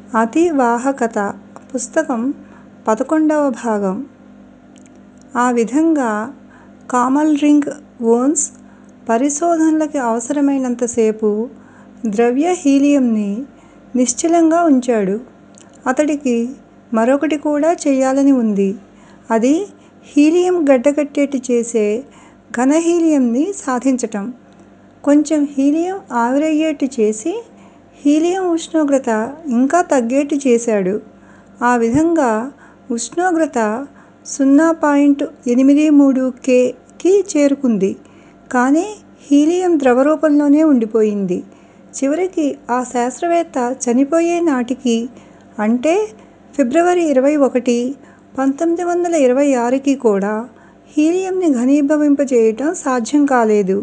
అతివాహకత పుస్తకం పదకొండవ భాగం ఆ విధంగా కామల్రింగ్ ఓన్స్ పరిశోధనలకి అవసరమైనంతసేపు ద్రవ్య హీలియంని నిశ్చలంగా ఉంచాడు. అతడికి మరొకటి కూడా చెయ్యాలని ఉంది. అది హీలియం గడ్డకట్టేట్టు చేసే ఘన హీలియంని సాధించటం. కొంచెం హీలియం ఆవిరయ్యేట్టు చేసి హీలియం ఉష్ణోగ్రత ఇంకా తగ్గేట్టు చేశాడు. ఆ విధంగా ఉష్ణోగ్రత సున్నా పాయింట్ ఎనిమిది మూడు కె కి చేరుకుంది. కానీ హీలియం ద్రవరూపంలోనే ఉండిపోయింది. చివరికి ఆ శాస్త్రవేత్త చనిపోయే నాటికి అంటే ఫిబ్రవరి ఇరవై ఒకటి, పంతొమ్మిది వందల ఇరవై ఆరుకి కూడా హీలియంని ఘనీభవింపజేయటం సాధ్యం కాలేదు.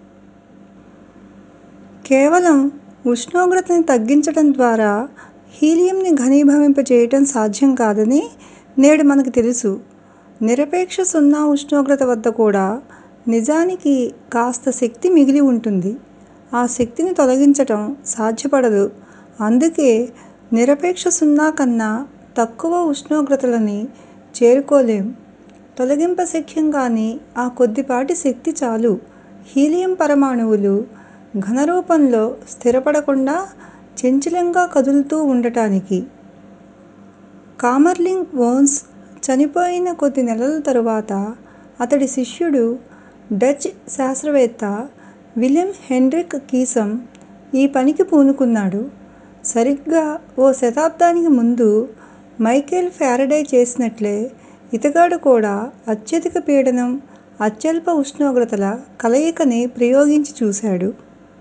కేవలం ఉష్ణోగ్రతని తగ్గించటం ద్వారా హీలియంని ఘనీభవింపజేయటం సాధ్యం కాదని నేడు మనకి తెలుసు. నిరపేక్ష సున్నా ఉష్ణోగ్రత వద్ద కూడా నిజానికి కాస్త శక్తి మిగిలి ఉంటుంది. ఆ శక్తిని తొలగించటం సాధ్యపడదు. అందుకే నిరపేక్ష సున్నా కన్నా తక్కువ ఉష్ణోగ్రతలని చేరుకోలేం. తొలగింపశక్యం కాని ఆ కొద్దిపాటి శక్తి చాలు హీలియం పరమాణువులు ఘనరూపంలో స్థిరపడకుండా చంచలంగా కదులుతూ ఉండటానికి. కామర్లింగ్ ఓన్స్ చనిపోయిన కొద్ది నెలల తరువాత అతడి శిష్యుడు డచ్ శాస్త్రవేత్త విలెమ్ హెన్రిక్ కీసం ఈ పనికి పూనుకున్నాడు. సరిగ్గా ఓ శతాబ్దానికి ముందు మైకేల్ ఫారడే చేసినట్లే ఇతగాడు కూడా అత్యధిక పీడనం, అత్యల్ప ఉష్ణోగ్రతల కలయికని ప్రయోగించి చూశాడు.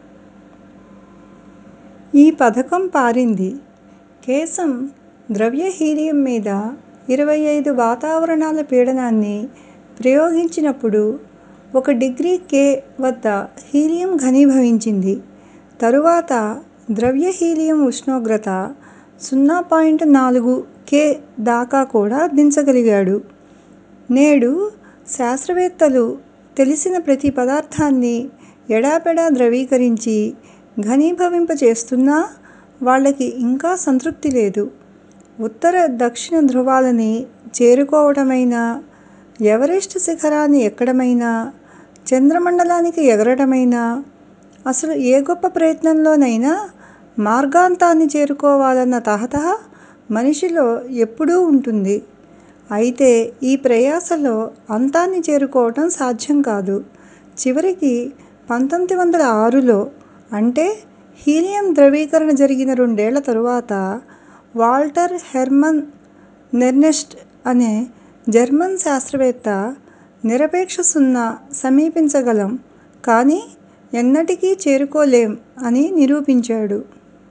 ఈ పథకం పారింది. కేసం ద్రవ్య హీలియం మీద ఇరవై ఐదు వాతావరణాల పీడనాన్ని ప్రయోగించినప్పుడు ఒక డిగ్రీ కె వద్ద హీలియం ఘనీభవించింది. తరువాత ద్రవ్య హీలియం ఉష్ణోగ్రత సున్నా పాయింట్ నాలుగు కె దాకా కూడా దించగలిగాడు. నేడు శాస్త్రవేత్తలు తెలిసిన ప్రతి పదార్థాన్ని ఎడాపెడా ద్రవీకరించి ఘనీభవింపచేస్తున్నా వాళ్ళకి ఇంకా సంతృప్తి లేదు. ఉత్తర దక్షిణ ధృవాలని చేరుకోవటమైనా, ఎవరెస్ట్ శిఖరాన్ని ఎక్కడమైనా, చంద్రమండలానికి ఎగరటమైనా, అసలు ఏ గొప్ప ప్రయత్నంలోనైనా మార్గాంతాన్ని చేరుకోవాలన్న తహతహ మనిషిలో ఎప్పుడూ ఉంటుంది. అయితే ఈ ప్రయాసలో అంతాన్ని చేరుకోవటం సాధ్యం కాదు. చివరికి పంతొమ్మిది వందల ఆరులో అంటే హీలియం ద్రవీకరణ జరిగిన రెండేళ్ళ తరువాత వాల్టర్ హెర్మన్ నెర్నెస్ట్ అనే జర్మన్ శాస్త్రవేత్త నిరపేక్ష సున్నా సమీపించగలం కానీ ఎన్నటికీ చేరుకోలేం అని నిరూపించాడు.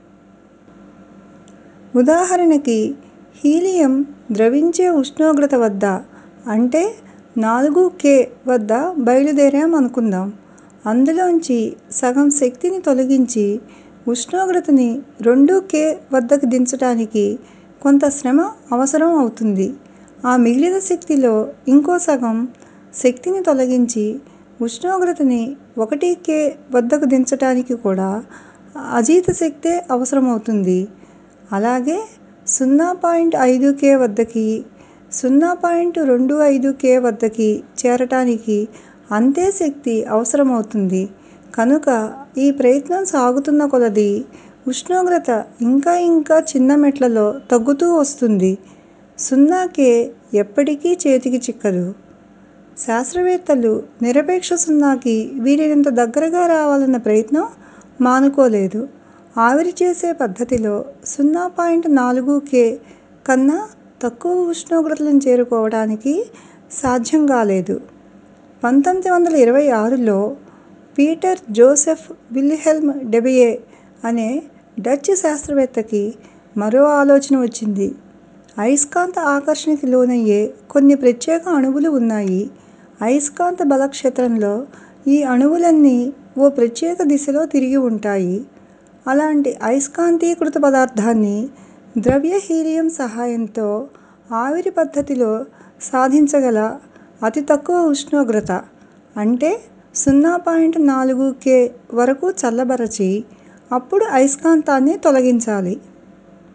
ఉదాహరణకి హీలియం ద్రవించే ఉష్ణోగ్రత వద్ద అంటే నాలుగు కె వద్ద బయలుదేరాం అనుకుందాం. అందులోంచి సగం శక్తిని తొలగించి ఉష్ణోగ్రతని రెండు కె వద్దకి దించటానికి కొంత శ్రమ అవసరం అవుతుంది. ఆ మిగిలిన శక్తిలో ఇంకో సగం శక్తిని తొలగించి ఉష్ణోగ్రతని ఒకటి కె వద్దకు దించటానికి కూడా అజీత శక్తే అవసరమవుతుంది. అలాగే సున్నా పాయింట్ ఐదు కె వద్దకి, సున్నా పాయింట్ రెండు ఐదు కె వద్దకి చేరటానికి అంతే శక్తి అవసరమవుతుంది. కనుక ఈ ప్రయత్నం సాగుతున్న కొలదీ ఉష్ణోగ్రత ఇంకా ఇంకా చిన్న మెట్లలో తగ్గుతూ వస్తుంది. సున్నా కె ఎప్పటికీ చేతికి చిక్కదు. శాస్త్రవేత్తలు నిరపేక్ష సున్నాకి వీలైనంత దగ్గరగా రావాలన్న ప్రయత్నం మానుకోలేదు. ఆవిరి చేసే పద్ధతిలో సున్నా పాయింట్ నాలుగు కె కన్నా తక్కువ ఉష్ణోగ్రతలను చేరుకోవటానికి సాధ్యం కాలేదు. పంతొమ్మిది వందల ఇరవై ఆరులో పీటర్ జోసెఫ్ విల్హెల్మ్ డెబయే అనే డచ్ శాస్త్రవేత్తకి మరో ఆలోచన వచ్చింది. అయస్కాంత ఆకర్షణకి లోనయ్యే కొన్ని ప్రత్యేక అణువులు ఉన్నాయి. అయస్కాంత బల క్షేత్రంలో ఈ అణువులన్నీ ఓ ప్రత్యేక దిశలో తిరిగి ఉంటాయి. అలాంటి అయస్కాంతీకృత పదార్థాన్ని ద్రవ్య హీలియం సహాయంతో ఆవిరి పద్ధతిలో సాధించగల అతి తక్కువ ఉష్ణోగ్రత అంటే సున్నా పాయింట్ నాలుగు కె వరకు చల్లబరచి అప్పుడు అయస్కాంతాన్ని తొలగించాలి.